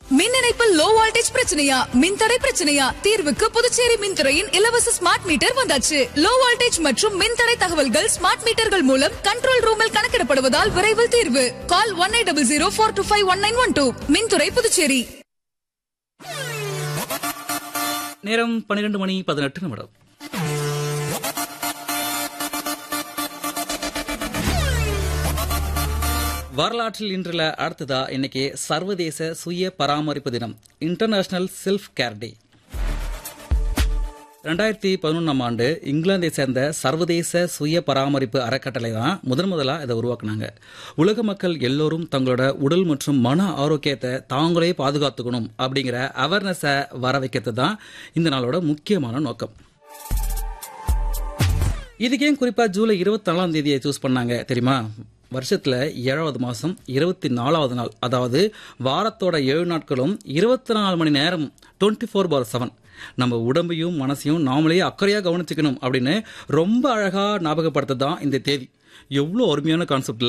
மின் இணைப்பில் low voltage பிரச்சனையா மின்தடை பிரச்சனையா தீர்வுக்கு புதுச்சேரி மின்துறையின் இலவச ஸ்மார்ட் மீட்டர் வந்தாச்சு லோ வோல்டேஜ் மற்றும் மின்தடை தகவல்கள் ஸ்மார்ட் மீட்டர்கள் மூலம் கண்ட்ரோல் ரூமில் கணக்கிடப்படுவதால் விரைவில் தீர்வு call one eight double zero four two five one nine one two மின்துறை புதுச்சேரி நேரம் பன்னிரண்டு மணி பதினெட்டு நிமிடம் வரலாற்றில் இன்றுல அடுத்ததா இன்னைக்கு சர்வதேச சுய பராமரிப்பு தினம் இன்டர்நேஷனல் செல்ஃப் கேர் டே ரெண்டாயிரத்தி பதினொன்றாம் ஆண்டு இங்கிலாந்தை சேர்ந்த சர்வதேச சுய பராமரிப்பு அறக்கட்டளை தான் முதன் முதலாக இதை உருவாக்குனாங்க உலக மக்கள் எல்லோரும் தங்களோட உடல் மற்றும் மன ஆரோக்கியத்தை தாங்களே பாதுகாத்துக்கணும் அப்படிங்கிற அவேர்னஸை வர வைக்கிறது தான் இந்த நாளோட முக்கியமான நோக்கம் இதுக்கு ஏன் குறிப்பா ஜூலை இருபத்தி நாலாம் தேதியை சூஸ் பண்ணாங்க தெரியுமா வருஷத்துல ஏழாவது மாசம் இருபத்தி நாலாவது நாள் அதாவது வாரத்தோட ஏழு நாட்களும் இருபத்தி நாலு மணி நேரம் டுவெண்ட்டி ஃபோர் பார் செவன் நம்ம உடம்பையும் மனசையும் நாமளே அக்கறையா கவனிச்சுக்கணும் அப்படின்னு ரொம்ப அழகா ஞாபகப்படுத்த தான் இந்த தேதி எவ்வளோ அருமையான கான்செப்ட்ல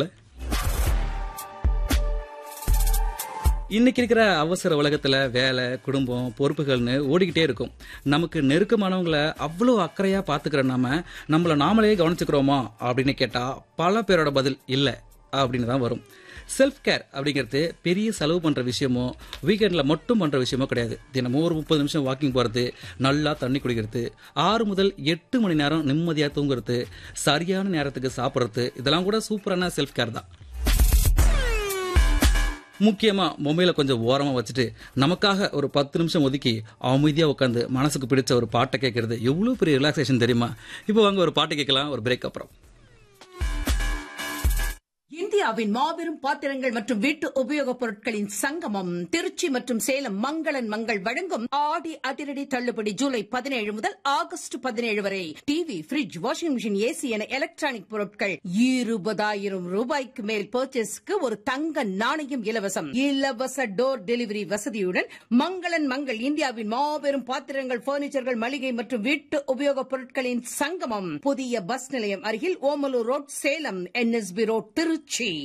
இன்னைக்கு இருக்கிற அவசர உலகத்துல வேலை குடும்பம் பொறுப்புகள்னு ஓடிக்கிட்டே இருக்கும் நமக்கு நெருக்கமானவங்கள அவ்வளோ அக்கறையா பாத்துக்கிற நாம நம்மள நாமளே கவனிச்சுக்கிறோமா அப்படின்னு கேட்டா பல பேரோட பதில் இல்ல அப்படின்னு தான் வரும் செல்ஃப் கேர் அப்படிங்கிறது பெரிய செலவு பண்ற விஷயமோ வீக்கெண்ட்ல மட்டும் பண்ற விஷயமோ கிடையாது தினமும் ஒரு முப்பது நிமிஷம் வாக்கிங் போறது நல்லா தண்ணி குடிக்கிறது ஆறு முதல் எட்டு மணி நேரம் நிம்மதியா தூங்குறது சரியான நேரத்துக்கு சாப்பிட்றது இதெல்லாம் கூட சூப்பரான செல்ஃப் கேர் தான் முக்கியமா மொபைலை கொஞ்சம் ஓரமா வச்சுட்டு நமக்காக ஒரு பத்து நிமிஷம் ஒதுக்கி அமைதியா உட்காந்து மனசுக்கு பிடிச்ச ஒரு பாட்டை கேட்கறது எவ்வளவு பெரிய ரிலாக்ஸேஷன் தெரியுமா இப்போ வாங்க ஒரு பாட்டு கேட்கலாம் ஒரு பிரேக் அப்புறம் இந்தியாவின் மாபெரும் பாத்திரங்கள் மற்றும் வீட்டு உபயோகப் பொருட்களின் சங்கமம் திருச்சி மற்றும் சேலம் மங்களன் மங்கள் வழங்கும் ஆடி அதிரடி தள்ளுபடி ஜூலை பதினேழு முதல் ஆகஸ்ட் பதினேழு வரை TV fridge washing machine AC என எலக்ட்ரானிக் பொருட்கள் இருபதாயிரம் ரூபாய்க்கு மேல் பர்ச்சேஸ்க்கு ஒரு தங்க நாணயம் இலவசம் இலவச டோர் டெலிவரி வசதியுடன் மங்களன் மங்கள் இந்தியாவின் மாபெரும் பாத்திரங்கள் பர்னிச்சர்கள் மளிகை மற்றும் வீட்டு உபயோகப் பொருட்களின் சங்கமம் புதிய பஸ் நிலையம் அருகில் Omalur road Salem NSB road Trichy